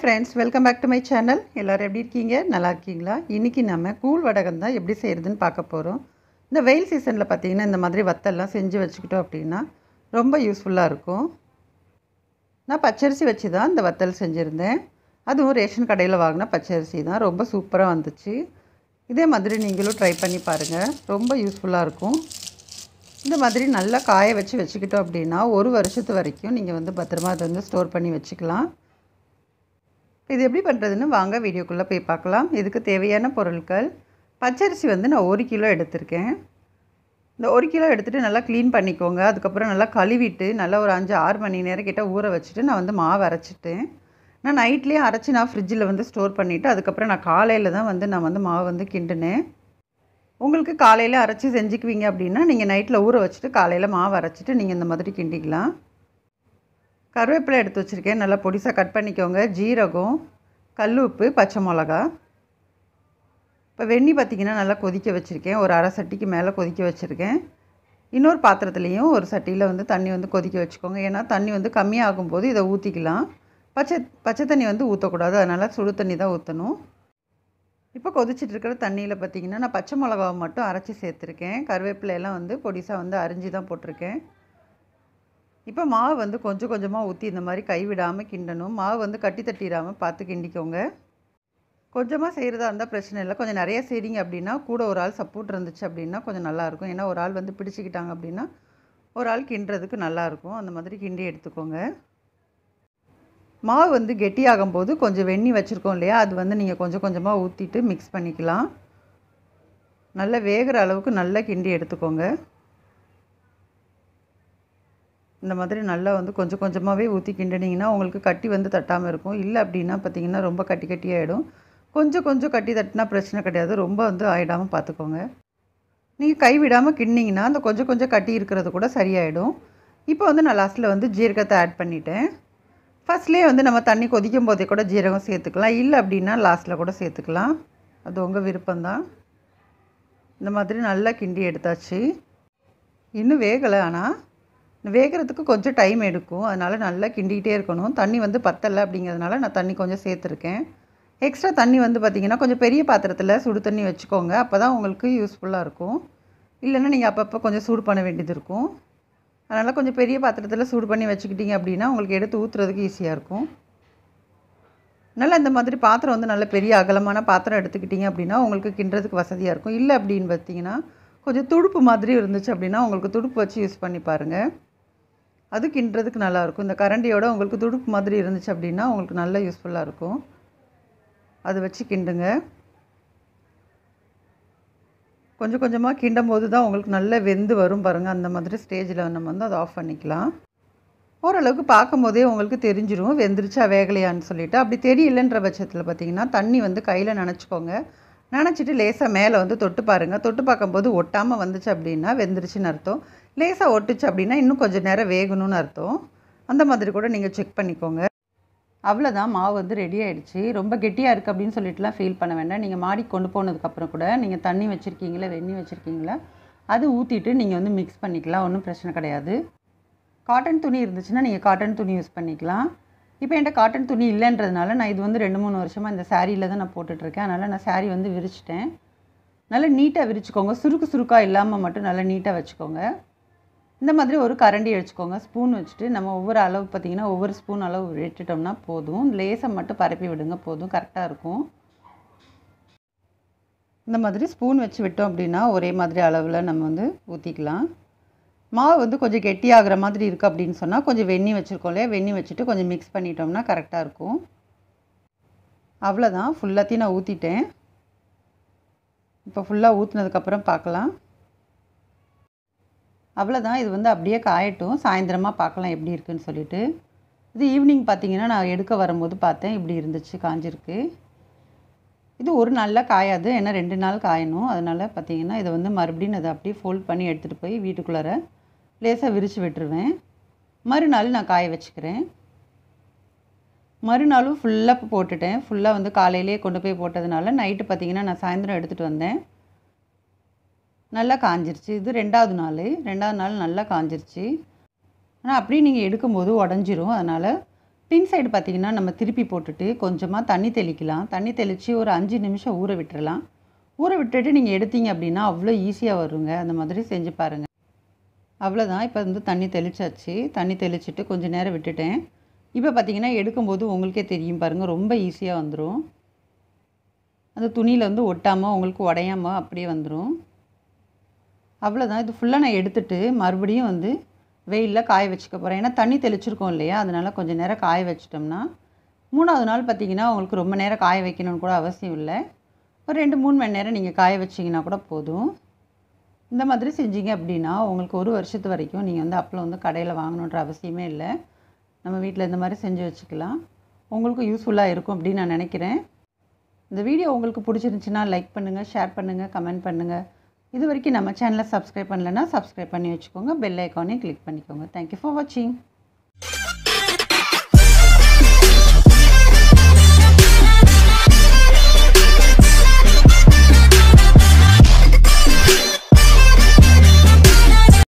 friends welcome back to my channel எல்லோரும் எப்படி இருக்கீங்க நல்லா இருக்கீங்களா இன்றைக்கி நம்ம கூழ் வடகம் தான் எப்படி செய்கிறதுன்னு பார்க்க போகிறோம் இந்த வெயில் சீசனில் பார்த்தீங்கன்னா இந்த மாதிரி வத்தல்லாம் செஞ்சு வச்சுக்கிட்டோம் அப்படின்னா ரொம்ப யூஸ்ஃபுல்லாக இருக்கும் நான் பச்சரிசி வச்சு தான் இந்த வத்தல் செஞ்சுருந்தேன் அதுவும் ரேஷன் கடையில் வாங்கின பச்சரிசி தான் ரொம்ப சூப்பராக வந்துச்சு இதே மாதிரி நீங்களும் ட்ரை பண்ணி பாருங்கள் ரொம்ப யூஸ்ஃபுல்லாக இருக்கும் இந்த மாதிரி நல்லா காய வச்சு வச்சுக்கிட்டோம் அப்படின்னா ஒரு வருஷத்து வரைக்கும் நீங்கள் வந்து பத்திரமா அதை வந்து ஸ்டோர் பண்ணி வச்சுக்கலாம் இது எப்படி பண்ணுறதுன்னு வாங்க வீடியோக்குள்ளே போய் பார்க்கலாம் இதுக்கு தேவையான பொருட்கள் பச்சரிசி வந்து நான் ஒரு கிலோ எடுத்திருக்கேன் இந்த ஒரு கிலோ எடுத்துகிட்டு நல்லா க்ளீன் பண்ணிக்கோங்க அதுக்கப்புறம் நல்லா கழுவிட்டு நல்லா ஒரு அஞ்சு ஆறு மணி நேரம் கிட்ட ஊற வச்சுட்டு நான் வந்து மாவு அரைச்சிட்டேன் நான் நைட்லேயே அரைச்சி நான் ஃப்ரிட்ஜில் வந்து ஸ்டோர் பண்ணிவிட்டு அதுக்கப்புறம் நான் காலையில் தான் வந்து நான் வந்து மாவு வந்து கிண்டுனேன் உங்களுக்கு காலையில் அரைச்சி செஞ்சுக்குவீங்க அப்படின்னா நீங்கள் நைட்டில் ஊற வச்சுட்டு காலையில் மாவு அரைச்சிட்டு நீங்கள் இந்த மாதிரி கிண்டிக்கலாம் கருவேப்பிலை எடுத்து வச்சுருக்கேன் நல்லா பொடிசாக கட் பண்ணிக்கோங்க ஜீரகம் கல் உப்பு பச்சை மிளகா இப்போ வெண்ணி பார்த்திங்கன்னா நல்லா கொதிக்க வச்சுருக்கேன் ஒரு அரை சட்டிக்கு மேலே கொதிக்க வச்சுருக்கேன் இன்னொரு பாத்திரத்துலேயும் ஒரு சட்டியில் வந்து தண்ணி வந்து கொதிக்க வச்சுக்கோங்க ஏன்னா தண்ணி வந்து கம்மியாகும் போது இதை ஊற்றிக்கலாம் பச்சை பச்சை தண்ணி வந்து ஊற்றக்கூடாது அதனால் சுடு தண்ணி தான் ஊற்றணும் இப்போ கொதிச்சிட்டு இருக்கிற தண்ணியில் பார்த்திங்கன்னா நான் பச்சை மிளகாவை மட்டும் அரைச்சி சேர்த்துருக்கேன் கருவேப்பிலையெல்லாம் வந்து பொடிசாக வந்து அரிஞ்சு தான் போட்டிருக்கேன் இப்போ மாவு வந்து கொஞ்சம் கொஞ்சமாக ஊற்றி இந்த மாதிரி கைவிடாமல் கிண்டணும் மாவு வந்து கட்டி தட்டிடாமல் பார்த்து கிண்டிக்கோங்க கொஞ்சமாக செய்கிறதா இருந்தால் பிரச்சனை இல்லை கொஞ்சம் நிறைய செய்கிறீங்க அப்படின்னா கூட ஒரு ஆள் சப்போர்ட் இருந்துச்சு அப்படின்னா கொஞ்சம் நல்லாயிருக்கும் ஏன்னா ஒரு ஆள் வந்து பிடிச்சிக்கிட்டாங்க அப்படின்னா ஒரு ஆள் கிண்டுறதுக்கு நல்லாயிருக்கும் அந்த மாதிரி கிண்டி எடுத்துக்கோங்க மாவு வந்து கெட்டியாகும் போது கொஞ்சம் வெண்ணி வச்சுருக்கோம் இல்லையா அது வந்து நீங்கள் கொஞ்சம் கொஞ்சமாக ஊற்றிட்டு மிக்ஸ் பண்ணிக்கலாம் நல்லா வேகிற அளவுக்கு நல்லா கிண்டி எடுத்துக்கோங்க இந்த மாதிரி நல்லா வந்து கொஞ்சம் கொஞ்சமாகவே ஊற்றி கிண்டினீங்கன்னா உங்களுக்கு கட்டி வந்து தட்டாமல் இருக்கும் இல்லை அப்படின்னா பார்த்தீங்கன்னா ரொம்ப கட்டி கட்டியாகிடும் கொஞ்சம் கொஞ்சம் கட்டி தட்டினா பிரச்சனை கிடையாது ரொம்ப வந்து ஆகிடாமல் பார்த்துக்கோங்க நீங்கள் கை விடாமல் கிண்டிங்கன்னா அந்த கொஞ்சம் கொஞ்சம் கட்டி இருக்கிறது கூட சரியாயிடும் இப்போ வந்து நான் லாஸ்ட்டில் வந்து ஜீரகத்தை ஆட் பண்ணிட்டேன் ஃபஸ்ட்லேயே வந்து நம்ம தண்ணி கொதிக்கும் போதே கூட ஜீரகம் சேர்த்துக்கலாம் இல்லை அப்படின்னா லாஸ்ட்டில் கூட சேர்த்துக்கலாம் அது உங்கள் விருப்பம்தான் இந்த மாதிரி நல்லா கிண்டி எடுத்தாச்சு இன்னும் வேகலை ஆனால் வேகிறதுக்கு கொஞ்சம் டைம் எடுக்கும் அதனால் நல்லா கிண்டிகிட்டே இருக்கணும் தண்ணி வந்து பத்தலை அப்படிங்கிறதுனால நான் தண்ணி கொஞ்சம் சேர்த்துருக்கேன் எக்ஸ்ட்ரா தண்ணி வந்து பார்த்திங்கன்னா கொஞ்சம் பெரிய பாத்திரத்தில் சுடு தண்ணி வச்சுக்கோங்க அப்போ தான் உங்களுக்கு யூஸ்ஃபுல்லாக இருக்கும் இல்லைன்னா நீங்கள் அப்பப்போ கொஞ்சம் சூடு பண்ண வேண்டியது இருக்கும் அதனால் கொஞ்சம் பெரிய பாத்திரத்தில் சூடு பண்ணி வச்சுக்கிட்டிங்க அப்படின்னா உங்களுக்கு எடுத்து ஊற்றுறதுக்கு ஈஸியாக இருக்கும் நல்லா இந்த மாதிரி பாத்திரம் வந்து நல்ல பெரிய அகலமான பாத்திரம் எடுத்துக்கிட்டிங்க அப்படின்னா உங்களுக்கு கிண்டுறதுக்கு வசதியாக இருக்கும் இல்லை அப்படின்னு பார்த்தீங்கன்னா கொஞ்சம் துடுப்பு மாதிரி இருந்துச்சு அப்படின்னா உங்களுக்கு துடுப்பு வச்சு யூஸ் பண்ணி பாருங்கள் அது கிண்டுறதுக்கு நல்லாயிருக்கும் இந்த கரண்டியோட உங்களுக்கு துடுப்பு மாதிரி இருந்துச்சு அப்படின்னா உங்களுக்கு நல்ல யூஸ்ஃபுல்லாக இருக்கும் அதை வச்சு கிண்டுங்க கொஞ்சம் கொஞ்சமாக கிண்டும் போது தான் உங்களுக்கு நல்ல வெந்து வரும் பாருங்கள் அந்த மாதிரி ஸ்டேஜில் நம்ம வந்து அதை ஆஃப் பண்ணிக்கலாம் ஓரளவுக்கு பார்க்கும் போதே உங்களுக்கு தெரிஞ்சிடும் வெந்துருச்சா வேகலையான்னு சொல்லிவிட்டு அப்படி தெரியலன்ற பட்சத்தில் பார்த்தீங்கன்னா தண்ணி வந்து கையில் நினச்சிக்கோங்க நினச்சிட்டு லேசாக மேலே வந்து தொட்டு பாருங்கள் தொட்டு பார்க்கும்போது ஒட்டாமல் வந்துச்சு அப்படின்னா வெந்துருச்சுன்னு அர்த்தம் லேசாக ஒட்டுச்சு அப்படின்னா இன்னும் கொஞ்சம் நேரம் வேகணும்னு அர்த்தம் அந்த மாதிரி கூட நீங்கள் செக் பண்ணிக்கோங்க அவ்வளோதான் மாவு வந்து ரெடி ஆகிடுச்சு ரொம்ப கெட்டியாக இருக்குது அப்படின்னு சொல்லிட்டுலாம் ஃபீல் பண்ண வேண்டாம் நீங்கள் மாடி கொண்டு போனதுக்கப்புறம் கூட நீங்கள் தண்ணி வச்சுருக்கீங்களா வெண்ணி வச்சுருக்கீங்களா அது ஊற்றிட்டு நீங்கள் வந்து மிக்ஸ் பண்ணிக்கலாம் ஒன்றும் பிரச்சனை கிடையாது காட்டன் துணி இருந்துச்சுன்னா நீங்கள் காட்டன் துணி யூஸ் பண்ணிக்கலாம் இப்போ என்கிட்ட காட்டன் துணி இல்லைன்றதுனால நான் இது வந்து ரெண்டு மூணு வருஷமாக இந்த சாரியில் தான் நான் போட்டுட்ருக்கேன் அதனால் நான் சாரீ வந்து விரிச்சிட்டேன் நல்லா நீட்டாக விரிச்சுக்கோங்க சுருக்கு சுருக்காக இல்லாமல் மட்டும் நல்லா நீட்டாக வச்சுக்கோங்க இந்த மாதிரி ஒரு கரண்டி வச்சுக்கோங்க ஸ்பூன் வச்சுட்டு நம்ம ஒவ்வொரு அளவு பார்த்திங்கன்னா ஒவ்வொரு ஸ்பூன் அளவு விட்டுட்டோம்னா போதும் லேசை மட்டும் பரப்பி விடுங்க போதும் கரெக்டாக இருக்கும் இந்த மாதிரி ஸ்பூன் வச்சு விட்டோம் அப்படின்னா ஒரே மாதிரி அளவில் நம்ம வந்து ஊற்றிக்கலாம் மாவு வந்து கொஞ்சம் கெட்டியாகிற மாதிரி இருக்குது அப்படின்னு சொன்னால் கொஞ்சம் வெண்ணி வச்சுருக்கோம் இல்லையா வெண்ணி வச்சுட்டு கொஞ்சம் மிக்ஸ் பண்ணிட்டோம்னா கரெக்டாக இருக்கும் அவ்வளோதான் ஃபுல்லாத்தையும் நான் ஊற்றிட்டேன் இப்போ ஃபுல்லாக ஊற்றுனதுக்கப்புறம் பார்க்கலாம் அவ்வளோதான் இது வந்து அப்படியே காயட்டும் சாயந்தரமாக பார்க்கலாம் எப்படி இருக்குன்னு சொல்லிட்டு இது ஈவினிங் பார்த்தீங்கன்னா நான் எடுக்க வரும்போது பார்த்தேன் இப்படி இருந்துச்சு காஞ்சிருக்கு இது ஒரு நாளில் காயாது ஏன்னா ரெண்டு நாள் காயணும் அதனால் பார்த்தீங்கன்னா இதை வந்து மறுபடியும் அதை அப்படியே ஃபோல்ட் பண்ணி எடுத்துகிட்டு போய் வீட்டுக்குள்ளார லேசாக விரித்து விட்டுருவேன் மறுநாள் நான் காய வச்சுக்கிறேன் மறுநாளும் ஃபுல்லாக போட்டுட்டேன் ஃபுல்லாக வந்து காலையிலே கொண்டு போய் போட்டதுனால நைட்டு பார்த்திங்கன்னா நான் சாயந்தரம் எடுத்துகிட்டு வந்தேன் நல்லா காஞ்சிருச்சு இது ரெண்டாவது நாள் ரெண்டாவது நாள் நல்லா காஞ்சிருச்சு ஆனால் அப்படியே நீங்கள் எடுக்கும்போது உடஞ்சிரும் அதனால் பின் சைடு பார்த்திங்கன்னா நம்ம திருப்பி போட்டுட்டு கொஞ்சமாக தண்ணி தெளிக்கலாம் தண்ணி தெளித்து ஒரு அஞ்சு நிமிஷம் ஊற விட்டுறலாம் ஊற விட்டுட்டு நீங்கள் எடுத்தீங்க அப்படின்னா அவ்வளோ ஈஸியாக வருங்க அந்த மாதிரி செஞ்சு பாருங்கள் அவ்வளோதான் இப்போ வந்து தண்ணி தெளிச்சாச்சு தண்ணி தெளிச்சிட்டு கொஞ்சம் நேரம் விட்டுட்டேன் இப்போ பார்த்தீங்கன்னா எடுக்கும்போது உங்களுக்கே தெரியும் பாருங்கள் ரொம்ப ஈஸியாக வந்துடும் அந்த துணியில் வந்து ஒட்டாமல் உங்களுக்கு உடையாமல் அப்படியே வந்துடும் அவ்வளோதான் இது ஃபுல்லாக நான் எடுத்துட்டு மறுபடியும் வந்து வெயிலில் காய வச்சுக்க போகிறேன் ஏன்னா தண்ணி தெளிச்சிருக்கோம் இல்லையா அதனால் கொஞ்சம் நேரம் காய வச்சிட்டோம்னா மூணாவது நாள் பார்த்தீங்கன்னா உங்களுக்கு ரொம்ப நேரம் காய வைக்கணும்னு கூட அவசியம் இல்லை ஒரு ரெண்டு மூணு மணி நேரம் நீங்கள் காய வச்சிங்கன்னா கூட போதும் இந்த மாதிரி செஞ்சீங்க அப்படின்னா உங்களுக்கு ஒரு வருஷத்து வரைக்கும் நீங்கள் வந்து அப்பளம் வந்து கடையில் வாங்கணுன்ற அவசியமே இல்லை நம்ம வீட்டில் இந்த மாதிரி செஞ்சு வச்சுக்கலாம் உங்களுக்கும் யூஸ்ஃபுல்லாக இருக்கும் அப்படின்னு நான் நினைக்கிறேன் இந்த வீடியோ உங்களுக்கு பிடிச்சிருந்துச்சின்னா லைக் பண்ணுங்கள் ஷேர் பண்ணுங்கள் கமெண்ட் பண்ணுங்கள் இது வரைக்கும் நம்ம சேனலை சப்ஸ்கிரைப் பண்ணலைன்னா சப்ஸ்கிரைப் பண்ணி வச்சுக்கோங்க பெல் ஐக்கானையும் கிளிக் பண்ணிக்கோங்க தேங்க்யூ ஃபார் வாட்சிங்